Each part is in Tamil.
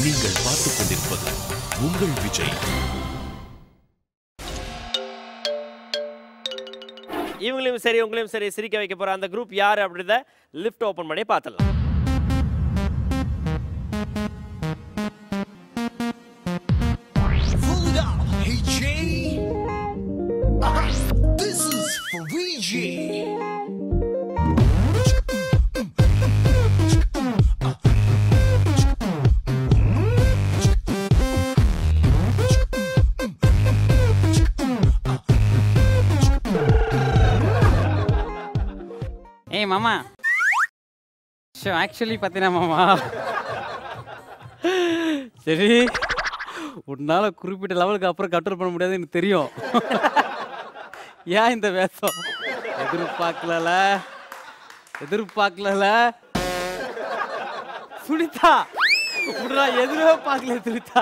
நீங்கள் பார்த்துக் கொண்டிருப்பது உங்கள் விஜய் இவங்களையும் சரி உங்களையும் சரி சிரிக்க வைக்க போற அந்த குரூப் யாரு அப்படின்றத லிஃப்ட் ஓபன் பண்ணி பார்த்துடலாம் Hold up, hey Jay. Uh, this is for VJ. ஏய் மாமா ஷோ ஆக்சுவலி பார்த்தீங்கன்னா மாமா சரி உன்னால குறிப்பிட்ட லெவலுக்கு அப்புறம் கண்ட்ரோல் பண்ண முடியாது எனக்கு தெரியும் ஏன் இந்த வேஷம் எதிர்பார்க்கல எதிர்பார்க்கல சுனிதா உடனே எதிரே பார்க்கல சுனிதா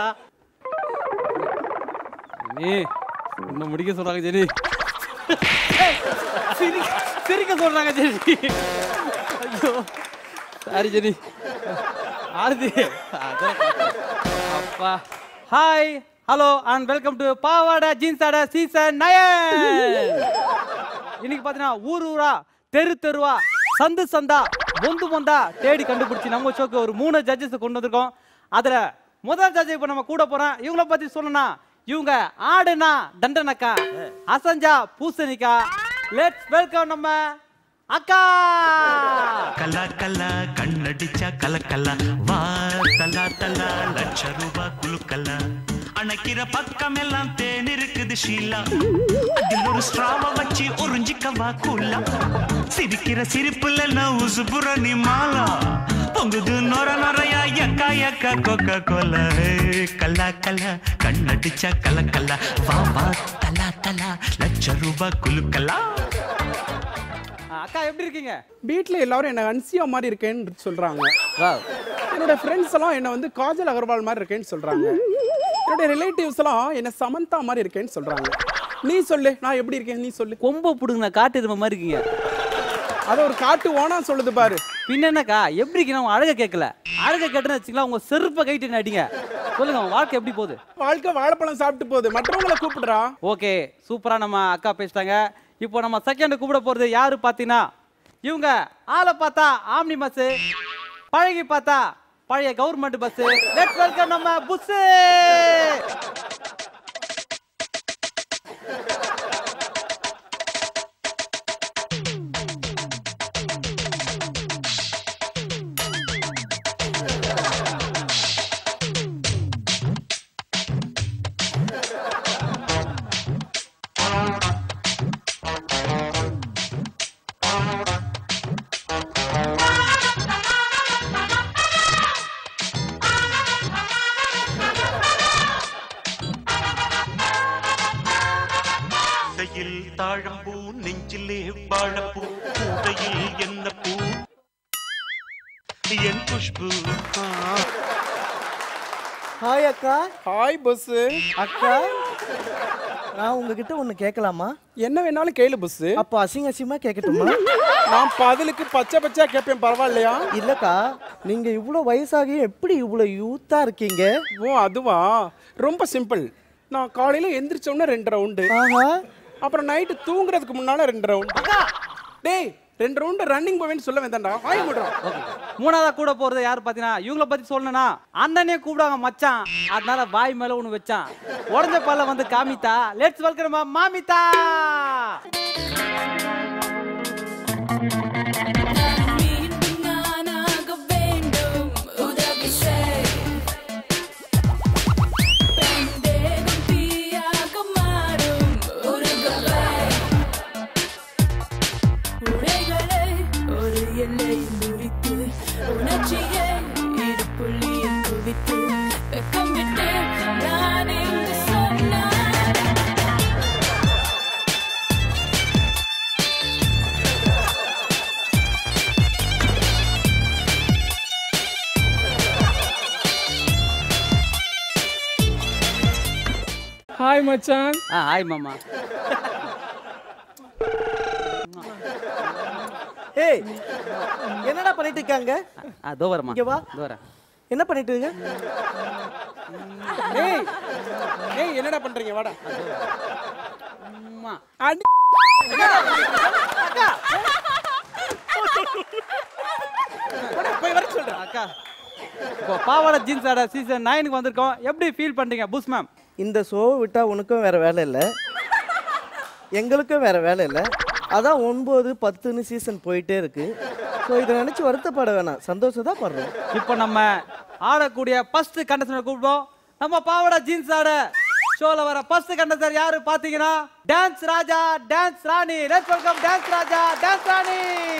நீ உன்னை முடிக்க சொல்றாங்க ஜெனி ஏய், சிரிக்க சிரிக்க சொல்றாங்க ஜெனி ஐயோ சாரி ஜெனி ஆறுதி அதான் அப்பா hi hello and welcome to பாவாடா ஜீன்ஸ் ஆட சீசன் நயன் இன்னைக்கு பார்த்தீங்கன்னா ஊர் ஊரா தெரு தெருவா சந்து சந்தா பொந்து பொந்தா தேடி கண்டுபிடிச்சி நம்ம ஷோக்கு ஒரு மூணு ஜட்ஜஸ் கொண்டு வந்திருக்கோம் அதுல முதல் ஜட்ஜ் இப்போ நம்ம கூட போறோம் இவங்கள பத்தி சொல்லணும்னா இவங்க ஆடுனா தண்டனக்கா அசஞ்சா பூசணிக்கா லெட்ஸ் வெல்கம் நம்ம அக்கா கலா கலா கண்ணடிச்சா கலக்கலா வா தலா தலா லட்ச ரூபா குலுக்கலா அணைக்கிற பக்கம் எல்லாம் தேன் இருக்குது ஷீலா அதில் ஒரு ஸ்ட்ராவ வச்சு உறிஞ்சிக்கவா கூலா சிரிக்கிற சிரிப்புல நான் உசுபுற நீ மாலா பொங்குது நொர நொறையா எக்கா எக்கா கொக்க கோல கல்லா கல்லா கண்ணடிச்சா கலக்கலா வா வா தலா தலா லட்ச ரூபா குலுக்கலா அக்கா எப்படி இருக்கீங்க வீட்டில் எல்லாரும் என்ன அன்சியா மாதிரி இருக்கேன்னு சொல்றாங்க வாவ் என்னோட ஃப்ரெண்ட்ஸ் எல்லாம் என்ன வந்து காஜல் அகர்வால் மாதிரி இருக்கேன்னு சொல்றாங்க என்னோட ரிலேட்டிவ்ஸ் எல்லாம் என்ன சமந்தா மாதிரி இருக்கேன்னு சொல்றாங்க நீ சொல்லு நான் எப்படி இருக்கேன் நீ சொல்லு கொம்ப புடுங்க காட்டு எருமை மாதிரி இருக்கீங்க அதை ஒரு காட்டு ஓனா சொல்லுது பாரு பின்ன என்னக்கா எப்படி இருக்கீங்க உங்க அழக கேட்கல அழக கேட்டுன்னு வச்சுக்கலாம் உங்க செருப்பை கைட்டு அடிங்க சொல்லுங்க உங்க வாழ்க்கை எப்படி போகுது வாழ்க்கை வாழைப்பழம் சாப்பிட்டு போகுது மற்றவங்களை கூப்பிடுறா ஓகே சூப்பரா நம்ம அக்கா பேசிட்டாங்க இப்போ நம்ம செகண்ட் கூப்பிட போறது யாரு பாத்தீங்கன்னா இவங்க ஆளை பார்த்தா ஆம்னி பஸ் பழகி பார்த்தா பழைய கவர்மெண்ட் பஸ் லெட்ஸ் வெல்கம் நம்ம புஸ் கூடையில் தாழம்பூ நெஞ்சிலே வாழப்பூ கூடையில் என்ன பூ என் குஷ்பு ஹாய் அக்கா ஹாய் பஸ் அக்கா நான் உங்ககிட்ட ஒன்று கேட்கலாமா என்ன வேணாலும் கேளு பஸ் அப்போ அசிங்க அசிங்கமா கேட்கட்டுமா நான் பதிலுக்கு பச்சை பச்சையா கேட்பேன் பரவாயில்லையா இல்லக்கா நீங்க இவ்வளோ வயசாகியும் எப்படி இவ்வளோ யூத்தா இருக்கீங்க ஓ அதுவா ரொம்ப சிம்பிள் நான் காலையில எந்திரிச்ச உடனே ரெண்டு ரவுண்டு ஆஹா அப்புறம் நைட்டு தூங்குறதுக்கு முன்னால ரெண்டு ரவுண்டு டேய் ரெண்டு ரவுண்டு ரன்னிங் போவேன்னு சொல்ல வேண்டாம்டா வாய் மூடுறான் மூணாவதா கூட போறது யாரு பாத்தீங்கன்னா இவங்கள பத்தி சொல்லணும்னா அண்ணனே கூப்பிடுவாங்க மச்சான் அதனால வாய் மேல ஒண்ணு வச்சான் உடஞ்ச பல்ல வந்து காமித்தா லெட்ஸ் வெல்கம் மாமிதா நானாக வேண்டும் உதவி செய் பெண்டேகம் தீயாக மாறும் உருகவை உடைகளை ஒரு எல்லை முடித்து உணர்ச்சியை இரு புள்ளியில் குவித்து வெக்கம் விட்டு நான் இங்கு சொன்னான் ஹாய் மச்சான் ஆ ஹாய் மாமா ஏய் என்னடா பண்ணிட்டு இருக்காங்க ஆ தோ வரமா இங்க வா. தோ வரேன் என்ன பண்ணிட்டு இருக்க ஏய் ஏய் என்னடா பண்றீங்க வாடா அம்மா. அடி போடா, போய் வர சொல்றேன் அக்கா இப்போ பாவாடை ஜீன்ஸ் ஆட சீசன் நைனுக்கு வந்திருக்கோம் எப்படி ஃபீல் பண்றீங்க புஷ் மேம் இந்த ஷோவை விட்டா உனக்கும் வேற வேலை இல்லை எங்களுக்கும் வேற வேலை இல்லை அதான் ஒன்பது பத்துன்னு சீசன் போயிட்டே இருக்கு ஸோ இதை நினைச்சு வருத்தப்பட வேணாம் சந்தோஷம் தான் படுறோம் இப்போ நம்ம ஆடக்கூடிய ஃபர்ஸ்ட் கண்டஸ்டன்ட் கூப்பிடுவோம் நம்ம பாவாடை ஜீன்ஸ் ஆட ஷோல வர ஃபர்ஸ்ட் கண்டஸ்டர் யாரு பாத்தீங்கன்னா dance Raja dance Rani let's welcome dance Raja dance Rani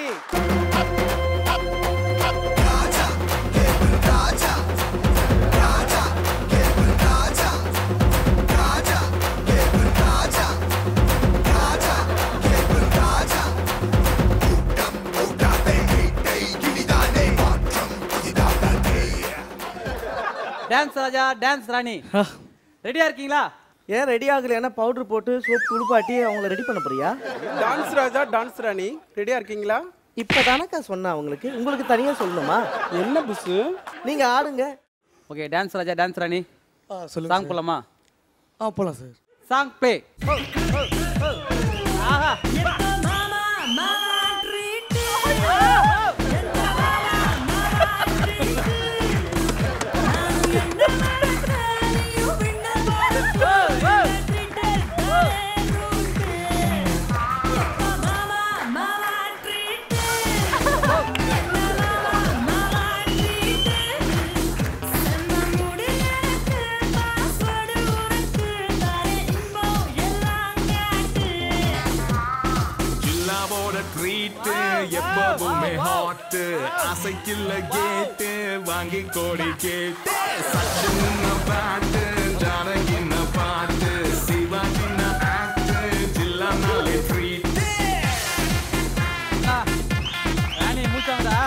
dance Raja dance Rani ரெடியா இருக்கீங்களா ஏன் ரெடி ஆகலைன்னா பவுடர் போட்டு சோப் குளிப்பாட்டி அவங்கள ரெடி பண்ண போறியா டான்ஸ் ராஜா டான்ஸ் ராணி ரெடியா இருக்கீங்களா இப்போ தானக்கா சொன்னேன் அவங்களுக்கு உங்களுக்கு தனியாக சொல்லணுமா என்ன புசு நீங்கள் ஆடுங்க okay dance Raja dance Rani song போலாமா ஆ போகலாம் சார் சாங் ப்ளே ஆஹா ஜில்லாவோட ட்ரீட் எப்பவுமே ஹாட் அசைக்கில்ல கேட்டு வாங்கி கோடி கேட்டு சட்டுன்னு பாட்டு ஜானகின்ன பாட்டு சிவாஜின்ன ஆக்ட் ஜில்லானாலே ட்ரீட் ராணி மூச்சாங்கடா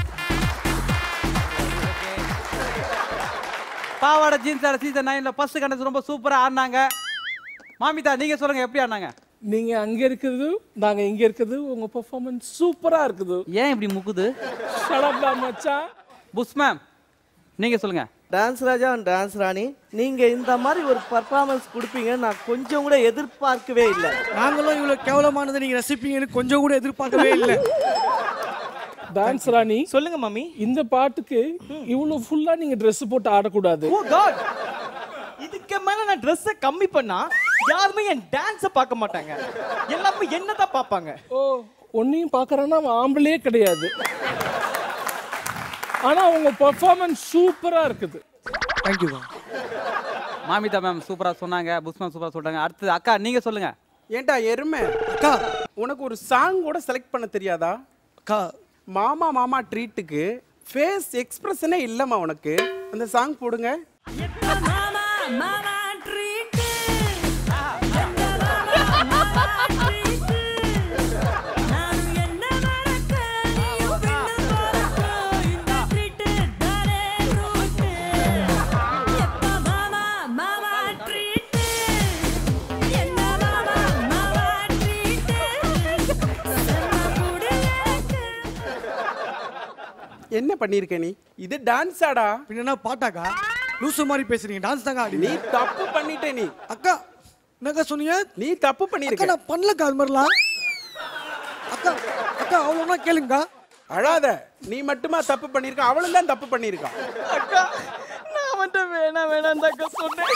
பாவாடை ஜீன்ஸ் ஆட சீசன் நைன்ல ஃபர்ஸ்ட் கண்டஸ்ட் ரொம்ப சூப்பரா ஆடினாங்க மாமிதா நீங்க சொல்லுங்க எப்படி ஆடினாங்க நீங்க அங்க இருக்குது நாங்க இங்க இருக்குது உங்க பெர்ஃபார்மன்ஸ் சூப்பரா இருக்குது ஏன் இப்படி முக்குது ஷடப்டா மச்சான் புஷ் மேம் நீங்க சொல்லுங்க dance Raja and dance Rani நீங்கள் இந்த மாதிரி ஒரு பர்ஃபார்மன்ஸ் கொடுப்பீங்க நான் கொஞ்சம் கூட எதிர்பார்க்கவே இல்லை நாங்களும் இவ்வளவு கேவலமானதை நீங்க ரசிப்பீங்கன்னு கொஞ்சம் கூட எதிர்பார்க்கவே இல்லை டான்ஸ் ராணி சொல்லுங்க மம்மி இந்த பாட்டுக்கு இவ்வளவு ஃபுல்லா நீங்க Dress போட்டு ஆடக்கூடாது ஓ காட் இதுக்கு மேல நான் ட்ரெஸ்ஸை கம்மி பண்ணா யாருமே என் டான்ஸை பார்க்க மாட்டாங்க எல்லாமே என்ன தான் பார்ப்பாங்க ஓ ஒன்னையும் பார்க்கறேன்னா அவன் ஆம்பளே கிடையாது ஆனா உங்க பெர்ஃபார்மன்ஸ் சூப்பரா இருக்குது தேங்க்யூ மாமிதா மேம் சூப்பரா சொன்னாங்க புஷ் மேம் சூப்பரா சொல்றாங்க அடுத்து அக்கா நீங்க சொல்லுங்க ஏன்டா எருமை அக்கா உனக்கு ஒரு சாங் கூட செலக்ட் பண்ண தெரியாதா அக்கா மாமா மாமா ட்ரீட்டுக்கு ஃபேஸ் எக்ஸ்பிரஷனே இல்லைம்மா உனக்கு அந்த சாங் போடுங்க என்ன பண்ணிருக்க நீ இது டான்ஸ் ஆடா பின்ன பாட்டாக்கா லூசு மாதிரி பேசுறீங்க டான்ஸ் தாங்க நீ ஆடி தப்பு பண்ணிட்ட நீ அக்கா என்னக்கா சொன்னீங்க நீ தப்பு அக்கா பண்ணிருக்க நான் பண்ணலக்கா அது மாதிரிலாம் அக்கா அக்கா அவ்வளோனா கேளுங்கக்கா அழாத நீ மட்டுமா தப்பு பண்ணிருக்க அவளும் தான் தப்பு பண்ணிருக்கா அக்கா நான் மட்டும் வேணாம் வேணாம் அக்கா சொன்னேன்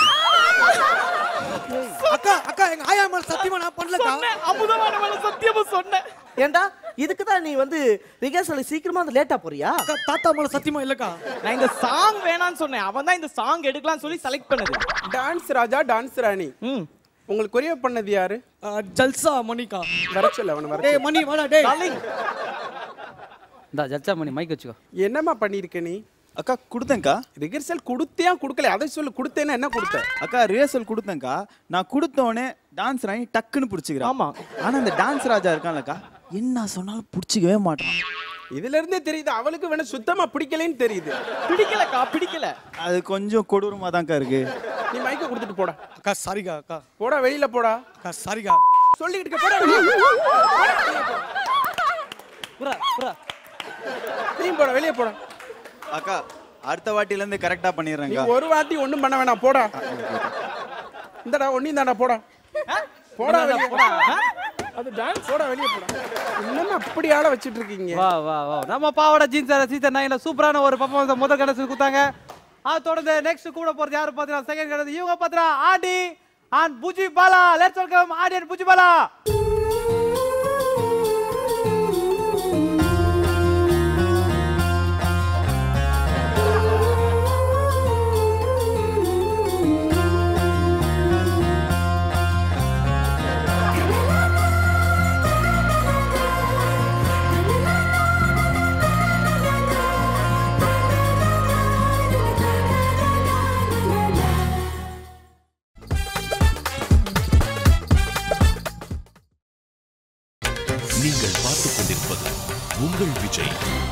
அக்கா அக்கா எங்க ஆயா மேல சத்தியமா நான் பண்ணலக்கா அமுதமான மேல சத்தியமா சொன்னேன் ஏண்டா இதுக்கு தான் நீ வந்து ரிகர்சல் சீக்கிரமா வந்து லேட்டா போறியா அக்கா தாத்தா மேல சத்தியமா இல்லக்கா நான் இந்த சாங் வேணாம்னு சொன்னேன் அவன் தான் இந்த சாங் எடுக்கலாம்னு சொல்லி செலக்ட் பண்ணது டான்ஸ் ராஜா டான்ஸ் ராணி ம் உங்களுக்கு கொரியோ பண்ணது யாரு ஜல்சா மணிக்கா வர சொல்லு அவனை வர டேய் சொல்லு. மணி வாடா டேய் இந்த ஜல்சா மணி மைக் வச்சுக்கோ என்னம்மா பண்ணிருக்க நீ அக்கா கொடுத்தேன்க்கா ரிகர்சல் கொடுத்தியா கொடுக்கல அதை சொல்லு கொடுத்தேன்னா என்ன கொடுத்த அக்கா ரிஹர்சல் கொடுத்தேன்க்கா நான் கொடுத்தோடனே டான்ஸ் ராணி டக்குன்னு பிடிச்சிக்கிறேன் ஆமா. ஆனா இந்த டான்ஸ் ராஜா இருக்கான்லக்கா என்ன சொன்னாலும் பிடிச்சிக்கவே மாட்டான் இதுல இருந்தே தெரியுது அவளுக்கு வேணா சுத்தமா பிடிக்கலைன்னு தெரியுது பிடிக்கலக்கா பிடிக்கல அது கொஞ்சம் கொடூரமா தான்க்கா இருக்கு நீ மைக்க கொடுத்துட்டு போடா அக்கா சாரிக்கா அக்கா போடா வெளியில போடா அக்கா சாரிக்கா சொல்லிக்கிட்டு இருக்க, போடா வெளிய. போடா, வெளிய போ. புரா புரா நீ போடா வெளியே போடா அக்கா அடுத்த வாட்டில இருந்து கரெக்டா நீ பண்ணிடுறேங்க ஒரு வாட்டி ஒண்ணும் பண்ண வேணாம் போடா இந்தடா ஒன்னும் தாண்டா போடா போடா வெளியே போடா அது டான்ஸ் போடா வெளியே போடா என்னன்னு அப்படி ஆள வச்சிட்டு இருக்கீங்க வா வா வா நம்ம பாவாடை ஜீன்ஸ் சீசன் நைன்ல சூப்பரான ஒரு பர்ஃபார்மன்ஸ் முதல் கடைசி கொடுத்தாங்க அது தொடர்ந்து நெக்ஸ்ட் கூட போறது யாரு பாத்தீங்கன்னா செகண்ட் கடைசி இவங்க பாத்தீங்கன்னா Aadi and Puji Bala let's welcome Aadi and Puji Bala நீங்கள் பார்த்துக் கொண்டிருப்பது உங்கள் விஜய்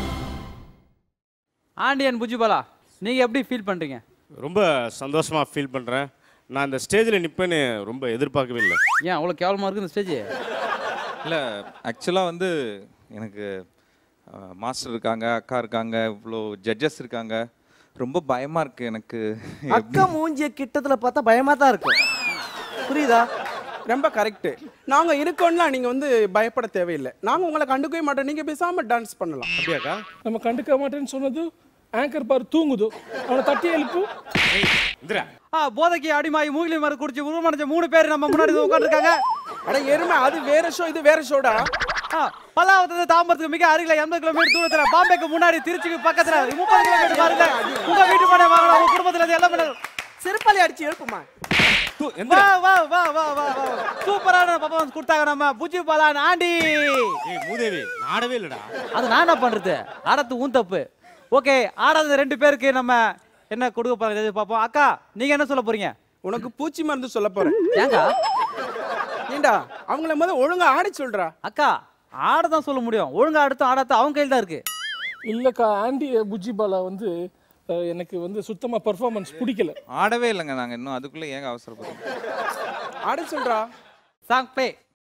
ஆண்டி அண்ட் புஜி பாலா நீங்க எப்படி ஃபீல் பண்றீங்க ரொம்ப சந்தோஷமாக ஃபீல் பண்ணுறேன் நான் இந்த ஸ்டேஜில் நிற்பேன்னு ரொம்ப எதிர்பார்க்கவே இல்லை ஏன் அவ்வளோ கேவலமா இருக்கு இந்த ஸ்டேஜ் இல்லை ஆக்சுவலாக வந்து எனக்கு மாஸ்டர் இருக்காங்க அக்கா இருக்காங்க இவ்வளோ ஜட்ஜஸ் இருக்காங்க ரொம்ப பயமாக இருக்குது எனக்கு அக்கா மூஞ்சிய கிட்டத்துல பார்த்தா பயமா தான் இருக்கும் புரியுதா ரொம்ப கரெக்ட் நாங்க இருக்கோம்னா நீங்க வந்து பயப்பட தேவையில்லை நாங்க உங்களை கண்டுக்கவே மாட்டோம் நீங்க பேசாம டான்ஸ் பண்ணலாம் அப்படியாக்கா நம்ம கண்டுக்க மாட்டேன்னு சொன்னது ஆங்கர் பாரு தூங்குது அவனை தட்டி எழுப்பு இந்திரா ஆ போதைக்கு அடிமாயி மூங்கிலி மரம் குடிச்சு உருவமடைஞ்ச மூணு பேர் நம்ம முன்னாடி உட்காந்துருக்காங்க அட எருமை அது வேற ஷோ இது வேற ஷோடா பல்லாவரத்து தாம்பரத்துக்கு மிக அருகில எண்பது கிலோமீட்டர் தூரத்துல பாம்பேக்கு முன்னாடி திருச்சிக்கு பக்கத்துல முப்பது கிலோமீட்டர் பாருங்க உங்க வீட்டு பண்ண வாங்கலாம் உங்க குடும்பத்துல இருந்து எல்லாம் பண்ணலாம் செருப்பாளி அடிச்சு எழுப்புமா வா வா வா வா வா வா சூப்பரான பர்ஃபார்மன்ஸ் கொடுத்தாங்க நம்ம புஜி பாலான் ஆண்டி ஏய் மூதேவி நாடவே இல்லைடா அது நான் என்ன பண்றது ஆடத்து உன் தப்பு ஓகே ஆடாத ரெண்டு பேருக்கு நம்ம என்ன கொடுக்க போறாங்க பார்ப்போம் அக்கா நீங்க என்ன சொல்ல போறீங்க உனக்கு பூச்சி மருந்து சொல்ல போறேன் ஏங்கா ஏண்டா அவங்கள முதல்ல ஒழுங்கா ஆடி சொல்றா அக்கா ஆட தான் சொல்ல முடியும் ஒழுங்கா அடுத்து ஆடாத அவங்க கையில் தான் இருக்கு இல்லக்கா ஆண்டி புஜி பாலா வந்து அஹ், எனக்கு வந்து சுத்தமா பெர்ஃபார்மன்ஸ் பிடிக்கல ஆடவே இல்லைங்க நாங்கள் இன்னும் அதுக்குள்ளே ஏங்க அவசரப்படுறோம் ஆட சொல்றா சாங் ப்ளே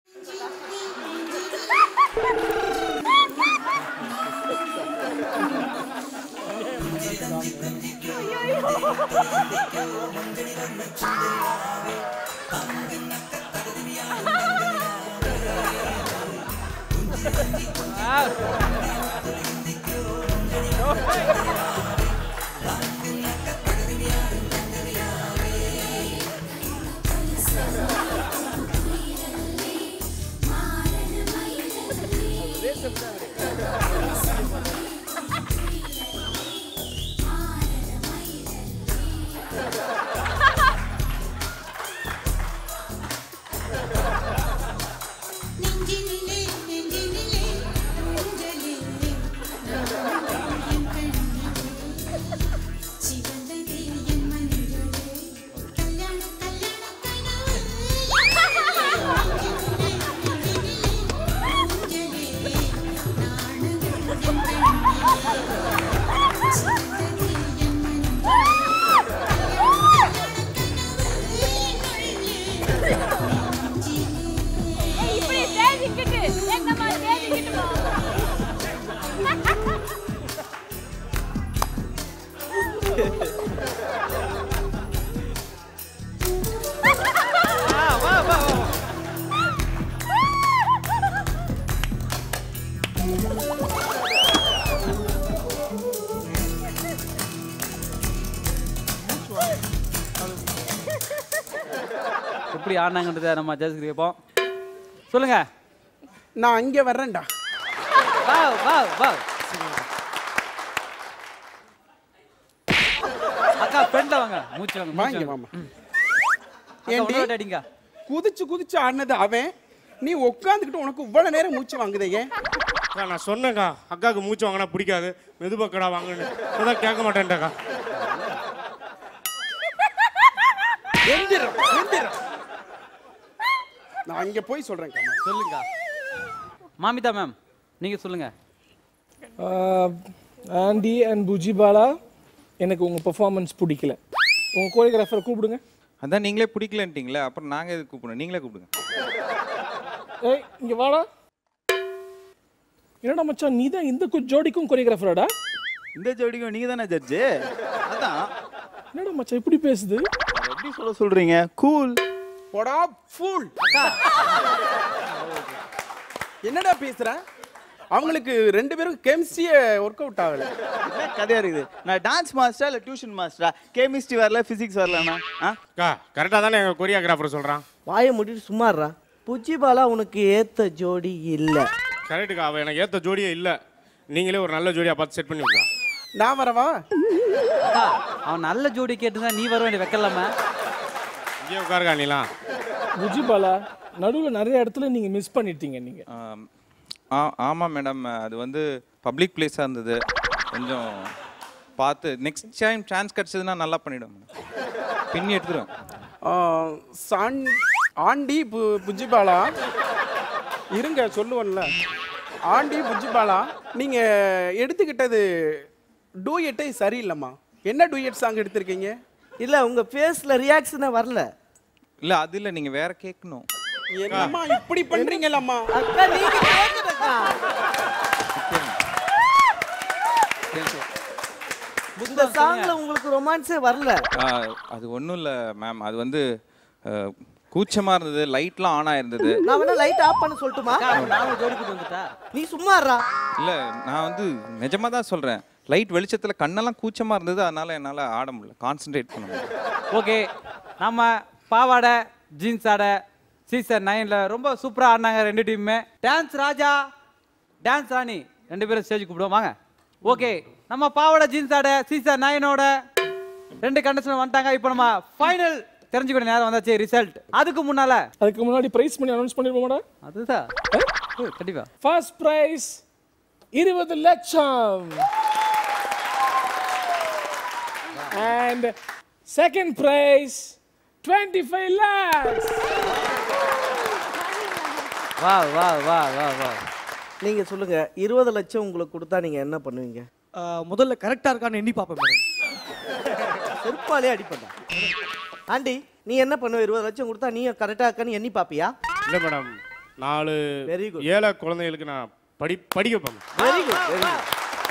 இப்படி தேடிக்கிட்டு எங்கம்மா தேடிக்கிட்டு போ எப்படி ஆடினாங்கன்றதை நம்ம ஜட்ஜுக்கு கேட்போம் சொல்லுங்க நான் அங்க வர்றேன்டா வா வா வா அக்கா ஃப்ரெண்ட்ல வாங்க மூச்சு வாங்க மூச்சு வாங்க வாங்க மாமா அக்கா, ஏண்டி? உன்னோட அடிங்க குதிச்சு குதிச்சு ஆடினது அவன் நீ உட்காந்துக்கிட்டு உனக்கு இவ்வளவு நேரம் மூச்சு வாங்குதே ஏன் அக்கா நான் சொன்னேங்க்கா அக்காவுக்கு மூச்சு வாங்கினா பிடிக்காது மெதுபக்கடா வாங்கன்னு அதான் கேட்க மாட்டேன்டாக்கா எந்திரம் எந்திரம் நான் இங்க போய் சொல்றேன் கம்மா. சொல்லுங்க மாமிதா மேம் நீங்க சொல்லுங்க ஆண்டி அண்ட் புஜி பாலா எனக்கு உங்க பெர்ஃபார்மன்ஸ் பிடிக்கல உங்க கோரியோகிராஃபரை கூப்பிடுங்க அதான் நீங்களே பிடிக்கலன்ட்டீங்களே அப்புறம் நாங்கள் எதுக்கு கூப்பிடணும் நீங்களே கூப்பிடுங்க ஏய் இங்க வாடா என்னடா மச்சான் நீ தான் இந்த கு- ஜோடிக்கும் கொரியோகிராஃபராடா இந்த ஜோடிக்கும் நீங்க தானே ஜட்ஜு அதான் என்னடா மச்சான் இப்படி பேசுது எப்படி சொல்ல சொல்றீங்க கூல் போடா ஃபூல் என்னடா பேசுற அவங்களுக்கு ரெண்டு பேரும் கெமிஸ்ட்ரியே ஒர்க் அவுட் ஆகல என்ன கதையா இருக்குது நான் டான்ஸ் மாஸ்டரா இல்ல டியூஷன் மாஸ்டரா கெமிஸ்ட்ரி வரல பிசிக்ஸ் வரலண்ணா ஆ அக்கா கரெக்டாக தானே எங்கள் கொரியோகிராஃபர் சொல்கிறான் வாயை மூடிட்டு சும்மாடுறா புஜ்ஜி பாலா உனக்கு ஏத்த ஜோடி இல்ல கரெக்டுக்கா அவன் எனக்கு ஏற்ற ஜோடியே இல்லை நீங்களே ஒரு நல்ல ஜோடியாக பார்த்து செட் பண்ணி விடுறா நான் வரவா அக்கா, அவன் நல்ல ஜோடி கேட்டுதான் நீ வர வேண்டிய வைக்கலாம இங்கே உட்காருக்கா நீலாம் புஜி பாலா நடுவில் நிறைய இடத்துல நீங்க மிஸ் பண்ணிட்டீங்க நீங்க ஆம், ஆ- ஆமாம் மேடம் அது வந்து பப்ளிக் பிளேஸாக இருந்தது கொஞ்சம் பார்த்து நெக்ஸ்ட் டைம் சான்ஸ் கிடச்சதுன்னா நல்லா பண்ணிவிடுவேன் மேடம் பின்னி எடுத்துருவேன் ஆ, சான் ஆண்டி பு புஜிபாலா இருங்க சொல்லுவேன்ல ஆண்டி புஜிபாலா நீங்க எடுத்துக்கிட்டது டூயட்டே சரியில்லைம்மா என்ன டூயட் சாங் எடுத்திருக்கீங்க இல்ல உங்க ஃபேஸ்ல ரியாக்ஷனே வரல இல்லை அது இல்லை நீங்கள் வேற கேட்கணும் என்னம்மா இப்படி பண்றீங்களம்மா அக்கா நீங்க கேக்குறக்கா இந்த சாங்ல உங்களுக்கு ரொமான்ஸே வரல ஆ, அது ஒன்றும் இல்லை மேம் அது வந்து கூச்சமாக இருந்தது லைட்லாம் ஆன் ஆயிருந்தது நான் வேணா லைட் ஆஃப் பண்ண சொல்லட்டுமா நானும் ஜோடி கூட்டு வந்துட்டா நீ சும்மாறா இல்லை நான் வந்து நிஜமாக தான் சொல்கிறேன் லைட் வெளிச்சத்தில் கண்ணெல்லாம் கூச்சமாக இருந்தது அதனால என்னால் ஆட முடியல கான்சென்ட்ரேட் பண்ண முடியல ஓகே நம்ம பாவாடை ஜீன்ஸ் ஆடை சீசன் நைனில் ரொம்ப சூப்பராக ஆடினாங்க ரெண்டு டீமுமே டான்ஸ் ராஜா டான்ஸ் ராணி ரெண்டு பேரும் ஸ்டேஜ் கூப்பிடுவோம் வாங்க ஓகே நம்ம பாவாடை ஜீன்ஸ் ஆடை சீசன் நைனோட ரெண்டு கண்டஸ்டன் வந்துட்டாங்க இப்போ நம்ம ஃபைனல் தெரிஞ்சுக்கிற நேரம் வந்தாச்சு ரிசல்ட் அதுக்கு முன்னால அதுக்கு முன்னாடி பிரைஸ் பண்ணி அனௌன்ஸ் பண்ணிருப்போமாடா அதுதான் கண்டிப்பா ஃபர்ஸ்ட் பிரைஸ் இருபது லட்சம் and second prize twenty five lakhs வா வா வா வா வா நீங்க சொல்லுங்க இருபது லட்சம் உங்களுக்கு கொடுத்தா நீங்க என்ன பண்ணுவீங்க முதல்ல கரெக்டா இருக்கான்னு எண்ணி பார்ப்பேன் மேடம் செருப்பாலே அடிப்படா ஆண்டி நீ என்ன பண்ணுவ இருபது லட்சம் கொடுத்தா நீ கரெக்டா இருக்கான்னு எண்ணி பாப்பியா இல்லை மேடம் நாலு Very good. ஏழை குழந்தைகளுக்கு நான் படி படிக்க வைப்பேன் வெரி குட் வெரி குட்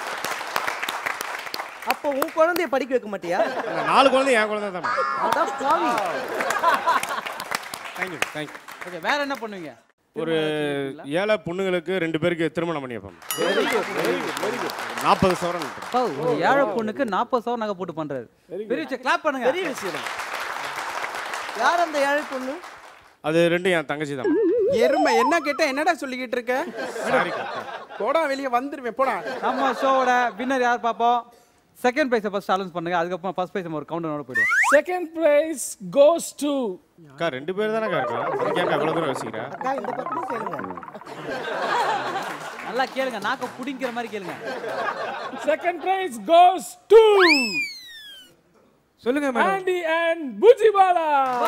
அப்போ உன் குழந்தைய படிக்க வைக்க மாட்டியா அந்த நாலு குழந்தை என் குழந்தை தான் அதான் பாவி தேங்க்யூ தேங்க்யூ ஓகே வேற என்ன பண்ணுவீங்க ஒரு ஏழை பொண்ணுங்களுக்கு ரெண்டு பேருக்கு திருமணம் பண்ணி வைப்பேன் very good very good very good நாற்பது சவரன் அப்பா, ஒரு ஏழை பொண்ணுக்கு நாற்பது சவரம் நகை போட்டு பண்றாரு பெரிய விஷயம் கிளாப் பண்ணுங்க பெரிய விஷயம் யார் அந்த ஏழை பொண்ணு அது ரெண்டும் என் தங்கச்சி தான் எருமை என்ன கேட்ட என்னடா சொல்லிக்கிட்டு இருக்க போடா வெளியே வந்துருவேன் போடா நம்ம ஷோவோட வின்னர் யார் பார்ப்போம் செகண்ட் பிரைஸை ஃபர்ஸ்ட் அனௌன்ஸ் பண்ணுங்க அதுக்கப்புறம் ஃபர்ஸ்ட் பிரைஸ் நம்ம ஒரு கவுண்டரோட போயிடுவோம் செகண்ட் பிரைஸ் கோஸ் டு அக்கா ரெண்டு பேர் தானே இருக்கோம் அதுக்கு எவ்வளோ தூரம் யோசிக்கிறேன் அக்கா இந்த பக்கமும் கேளுங்க நல்லா கேளுங்க நாக்க புடிங்கிற மாதிரி கேளுங்க செகண்ட் பிரைஸ் கோஸ் டு சொல்லுங்க ஆண்டி அண்ட் புஜி பாலா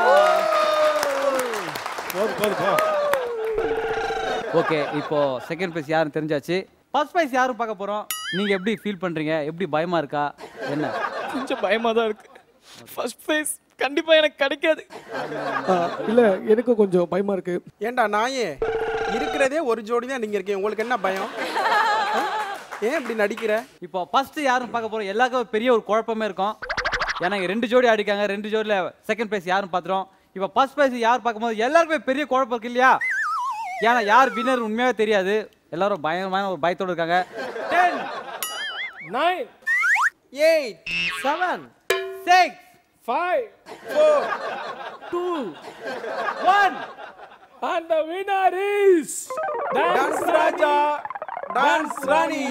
போது போது போ ஓகே இப்போ செகண்ட் பிரைஸ் யாருன்னு தெரிஞ்சாச்சு ஃபர்ஸ்ட் பிரைஸ் யாரும் பார்க்க போறோம் நீங்க எப்படி ஃபீல் பண்றீங்க எப்படி பயமா இருக்கா என்ன கொஞ்சம் பயமா தான் இருக்கு ஃபர்ஸ்ட் பிரைஸ் கண்டிப்பா எனக்கு கிடைக்காது இல்ல எனக்கும் கொஞ்சம் பயமா இருக்கு ஏன்டா நாயே இருக்கிறதே ஒரு ஜோடி தான் நீங்க இருக்கீங்க உங்களுக்கு என்ன பயம் ஆ? ஏன் இப்படி நடிக்கிற இப்போ ஃபர்ஸ்ட் யாரும் பார்க்க போறோம் எல்லாருக்கும் பெரிய ஒரு குழப்பமே இருக்கும் ஏன்னா இங்க ரெண்டு ஜோடி அடிக்காங்க ரெண்டு ஜோடியில செகண்ட் பிரைஸ் யாரும் பார்த்துரும் இப்போ ஃபர்ஸ்ட் பிரைஸ் யார் பார்க்கும்போது எல்லாருக்குமே பெரிய குழப்பம் இருக்கு இல்லையா ஏன்னா யார் வின்னர் உண்மையாவே தெரியாது எல்லாரும் பயங்கரமான ஒரு பயத்தோட இருக்காங்க ten nine eight seven six five four two one And the winner is dance Raja dance Rani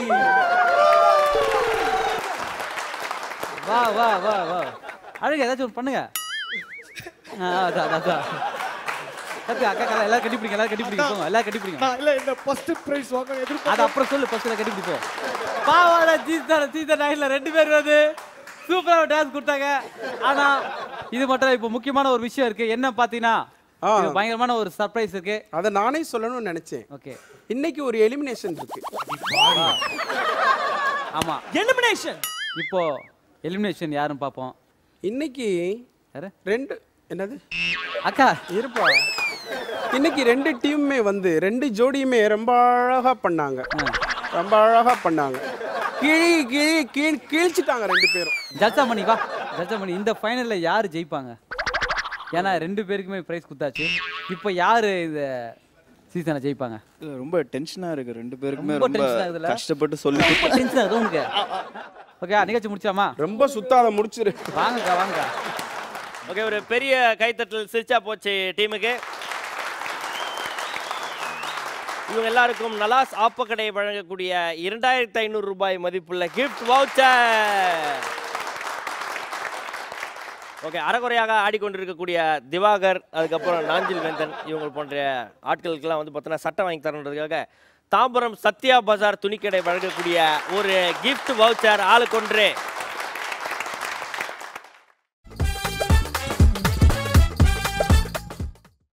வா வா வா வா அழகு ஏதாச்சும் ஒன்று பண்ணுங்க ஆ, அதான் அதான், அதான் கத்து அக்கா அக்கா எல்லாரும் கட்டிப்பிடிங்க எல்லாரும் கட்டிப்பிடிங்க போங்க எல்லாரும் கட்டிப்பிடிங்க நான் இல்ல இந்த ஃபர்ஸ்ட் பிரைஸ் வாங்க எதிர்ப்பு அது அப்புறம் சொல்லு ஃபர்ஸ்ட் கட்டிப்பிடிப்போம் பாவாடை சீசன் சீசன் நைன்ல ரெண்டு பேர் வந்து சூப்பராக டான்ஸ் கொடுத்தாங்க ஆனா இது மட்டும் இப்போ முக்கியமான ஒரு விஷயம் இருக்கு என்ன பார்த்தீங்கன்னா ஆ. இது பயங்கரமான ஒரு சர்ப்ரைஸ் இருக்கு அதை நானே சொல்லணும்னு நினைச்சேன் ஓகே இன்னைக்கு ஒரு எலிமினேஷன் இருக்கு ஆமா எலிமினேஷன் இப்போ எலிமினேஷன் யாரும் பார்ப்போம் இன்னைக்கு யாரு ரெண்டு என்னது அக்கா இருப்பா இன்னைக்கு ரெண்டு டீமுமே வந்து ரெண்டு ஜோடியுமே ரொம்ப அழகா பண்ணாங்க ரொம்ப அழகா பண்ணாங்க கிழி கிழி கிழி கிழிச்சிட்டாங்க ரெண்டு பேரும் ஜட்ஜாமணி வா ஜட்ஜாமணி இந்த ஃபைனல்ல யாரு ஜெயிப்பாங்க ஏன்னா ரெண்டு பேருக்குமே பிரைஸ் குத்தாச்சு இப்போ யாரு இந்த சீசனை ஜெயிப்பாங்க இல்ல, ரொம்ப டென்ஷனா இருக்கு ரெண்டு பேருக்குமே ரொம்ப ரொம்ப டென்ஷன் ஆகுதுல கஷ்டப்பட்டு சொல்லி ரொம்ப டென்ஷன் ஆகுது உனக்கு ஓகே நிகழ்ச்சி முடிச்சாமா ரொம்ப சுத்தாத முடிச்சிரு வாங்கக்கா வாங்கக்கா ஓகே ஒரு பெரிய கைத்தட்டல் சிரிச்சா போச்சு டீமுக்கு இவங்க எல்லாருக்கும் நலாஸ் ஆப்பக்கடை வழங்கக்கூடிய இரண்டாயிரத்தி ஐநூறு ரூபாய் மதிப்புள்ள கிஃப்ட் வவுச்சர் ஓகே அறகுறையாக ஆடிக்கொண்டிருக்கக்கூடிய திவாகர் அதுக்கப்புறம் நாஞ்சில் வேந்தன் இவங்க போன்ற ஆட்களுக்கெல்லாம் வந்து பார்த்தோன்னா சட்டை வாங்கி தரணுன்றதுக்காக தாம்பரம் சத்யா பஜார் துணிக்கடை வழங்கக்கூடிய ஒரு கிஃப்ட் வவுச்சர் ஆளுக்கொன்று